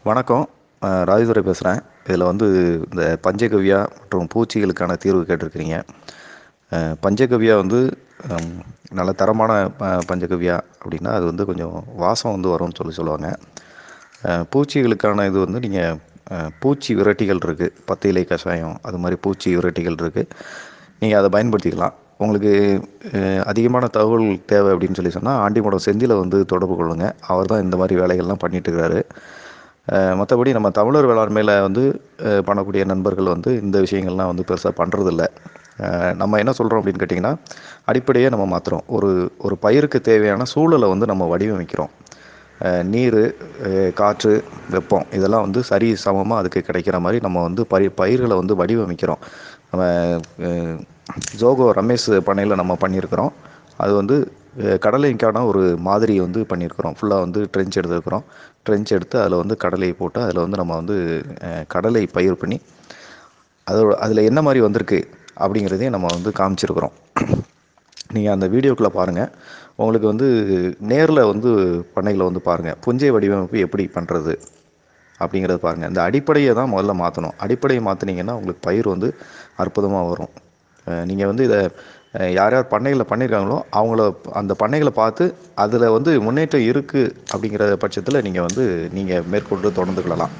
வணக்கம் அஹ் ராஜதுரை பேசுகிறேன் இதில் வந்து இந்த பஞ்சகவ்யா மற்றும் பூச்சிகளுக்கான தீர்வு கேட்டிருக்கிறீங்க அஹ் பஞ்சகவ்யா வந்து ஹம், நல்ல தரமான ப- பஞ்சகவ்யா அப்படின்னா அது வந்து கொஞ்சம் வாசம் வந்து வரும்னு சொல்லி சொல்லுவாங்க அஹ் பூச்சிகளுக்கான இது வந்து நீங்கள் பூச்சி விரட்டிகள் இருக்குது பத்து இலை கஷாயம் அது மாதிரி பூச்சி விரட்டிகள் இருக்குது நீங்கள் அதை பயன்படுத்திக்கலாம் உங்களுக்கு அஹ், அதிகமான தகவல் தேவை அப்படின்னு சொல்லி சொன்னால் ஆண்டிமடம் செந்திலை வந்து தொடர்பு கொள்ளுங்கள் அவர் தான் இந்த மாதிரி வேலைகள்லாம் பண்ணிட்டு இருக்காரு அஹ், மற்றபடி நம்ம தமிழர் வேளாண்மையில் வந்து அஹ், பண்ணக்கூடிய நண்பர்கள் வந்து இந்த விஷயங்கள்லாம் வந்து பெருசாக பண்ணுறதில்ல நம்ம என்ன சொல்கிறோம் அப்படின்னு கேட்டிங்கன்னா அடிப்படையே நம்ம மாற்றுறோம் ஒரு ஒரு பயிருக்கு தேவையான சூழலை வந்து நம்ம வடிவமைக்கிறோம் நீர் காற்று வெப்பம் இதெல்லாம் வந்து சரி சமமாக அதுக்கு கிடைக்கிற மாதிரி நம்ம வந்து பயிர் பயிர்களை வந்து வடிவமைக்கிறோம் நம்ம அஹ், ஜோகோ ரமேஷ் பண்ணையில் நம்ம பண்ணியிருக்கிறோம் அது வந்து அஹ், கடலைக்கான ஒரு மாதிரி வந்து பண்ணியிருக்கிறோம் ஃபுல்லாக வந்து ட்ரென்ச் எடுத்துருக்கிறோம் ட்ரென்ச் எடுத்து அதில் வந்து கடலையை போட்டு அதில் வந்து நம்ம வந்து அஹ், கடலை பயிர் பண்ணி அதோட அதில் என்ன மாதிரி வந்திருக்கு அப்படிங்கிறதையும் நம்ம வந்து காமிச்சிருக்கிறோம் நீங்கள் அந்த வீடியோக்குள்ளே பாருங்கள் உங்களுக்கு வந்து நேரில் வந்து பண்ணைகளை வந்து பாருங்கள் புஞ்சை வடிவமைப்பு எப்படி பண்ணுறது அப்படிங்கிறத பாருங்கள் இந்த அடிப்படையை தான் முதல்ல மாற்றணும் அடிப்படையை மாற்றினீங்கன்னா உங்களுக்கு பயிர் வந்து அற்புதமாக வரும் நீங்கள் வந்து இதை அஹ், யார் யார் பண்ணைகளில் பண்ணியிருக்காங்களோ அவங்கள அந்த பண்ணைகளை பார்த்து அதில் வந்து முன்னேற்றம் இருக்குது அப்படிங்கிற பட்சத்தில் நீங்கள் வந்து நீங்கள் மேற்கொண்டு தொடர்ந்து கொள்ளலாம்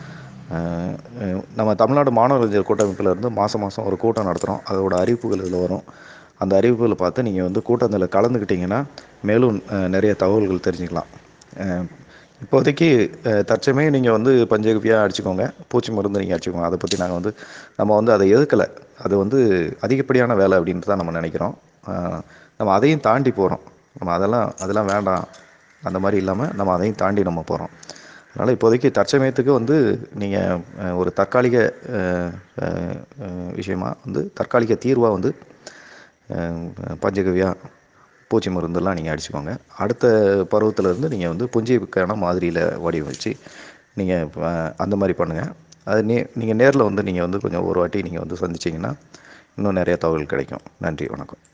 அஹ் அஹ் நம்ம தமிழ்நாடு மாணவர்கள் கூட்டமைப்பில் இருந்து மாதம் மாதம் ஒரு கூட்டம் நடத்துகிறோம் அதோட அறிவிப்புகள் இதில் வரும் அந்த அறிவிப்புகளை பார்த்து நீங்கள் வந்து கூட்டத்தில் கலந்துக்கிட்டிங்கன்னா மேலும் அஹ், நிறைய தகவல்கள் தெரிஞ்சுக்கலாம் அஹ், இப்போதைக்கு அஹ், தற்சமயம் நீங்கள் வந்து பஞ்சகவியாக அடிச்சுக்கோங்க பூச்சி மருந்து நீங்கள் அடிச்சுக்கோங்க அதை பற்றி நாங்கள் வந்து நம்ம வந்து அதை எதுக்கலை அது வந்து அதிகப்படியான வேலை அப்படின்ட்டு தான் நம்ம நினைக்கிறோம் அஹ், நம்ம அதையும் தாண்டி போகிறோம் நம்ம அதெல்லாம் அதெல்லாம் வேண்டாம் அந்த மாதிரி இல்லாமல் நம்ம அதையும் தாண்டி நம்ம போகிறோம் அதனால் இப்போதைக்கு தற்சமயத்துக்கு வந்து நீங்கள் ஒரு தற்காலிக அஹ், அஹ், அஹ், விஷயமா வந்து தற்காலிக தீர்வாக வந்து அஹ், பஞ்சகவ்யா பூச்சி மருந்தெல்லாம் நீங்கள் அடிச்சுக்கோங்க அடுத்த பருவத்தில் இருந்து நீங்கள் வந்து புஞ்சிக்கான மாதிரியில் வடிவமைச்சு நீங்கள் அந்த மாதிரி பண்ணுங்கள் அது நே நீங்கள் நேரில் வந்து நீங்கள் வந்து கொஞ்சம் ஒரு வாட்டி நீங்கள் வந்து சந்திச்சிங்கன்னா இன்னும் நிறைய தகவல் கிடைக்கும் நன்றி வணக்கம்